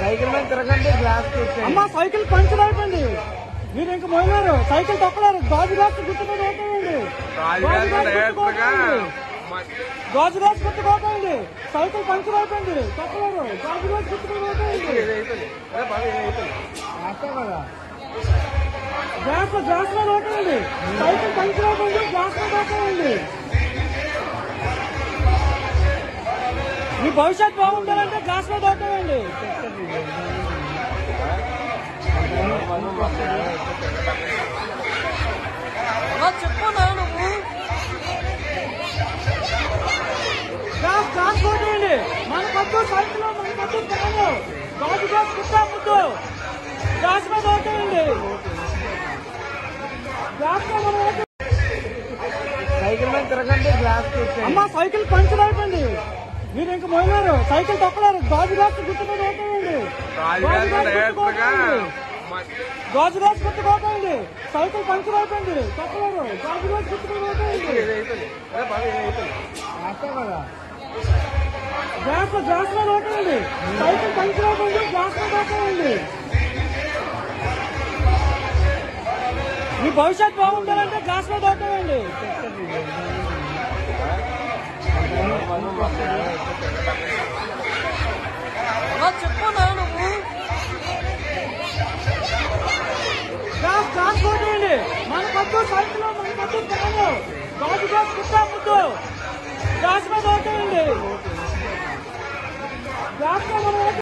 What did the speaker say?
cycle మీద తిరగండి glass అమ్మ సైకిల్ పంచర్ అయిపోయింది మీరు ఇంక మోయలేరు సైకిల్ తొక్కలేరు గాజు గ్లాస్ గుర్తుకొని ఓకేయండి గాజు గ్లాస్ గుర్తుకోకండి గాజు గ్లాస్ గుర్తుకోకండి సైకిల్ పంచర్ అయిపోయింది తొక్కలేరు గాజు గ్లాస్ గుర్తుకొని ఓకేయండి కదా గ్యాస్ గ్యాస్ మీద ఓకేయండి సైకిల్ పంచర్ అయిపోయింది గ్యాస్ మీద ఓకేయండి మీ భవిష్యత్ బాగుండాలంటే గ్లాస్ మీద ఓకేయండి చెప్పు నా నువ్వు గ్యాస్ గ్యాస్ ఓకేయండి మన పద్దు సైకిల్ మన పద్దు పడదు గాజు గ్యాస్ కుట్టా ముద్దు గ్యాస్ మీద ఓకేయండి గ్యాస్ మీద మనం ఓకే సైకిల్ మీద తిరగండి గ్లాస్ అమ్మ సైకిల్ పంచర్ అయిపోయింది మీరు ఇంక మోయలేరు సైకిల్ తొక్కలేరు గాజు గ్లాస్ గుర్తుకొని ఓకేయండి గాజు గ్లాస్ గుర్తుకోకండి గాజు గ్లాస్ గుర్తుకోకండి సైకిల్ పంచర్ అయిపోయింది తొక్కలేరు గాజు గ్లాస్ గుర్తుకొని ఓకేయండి కదా గ్యాస్ గ్యాస్ మీద ఓకేయండి సైకిల్ పంచర్ అయిపోయింది గ్యాస్ మీద ఓకేయండి మీ భవిష్యత్ బాగుండాలంటే గ్లాస్ మీద ఓకేయండి చెప్పు నా నువ్వు గ్యాస్ గ్యాస్ ఓకేయండి మన పద్దు సైకిల్ మన పద్దు పడదు గాజు గ్యాస్ కుట్టా ముద్దు గ్యాస్ మీద ఓకేయండి గ్యాస్ మీద మనం ఓకే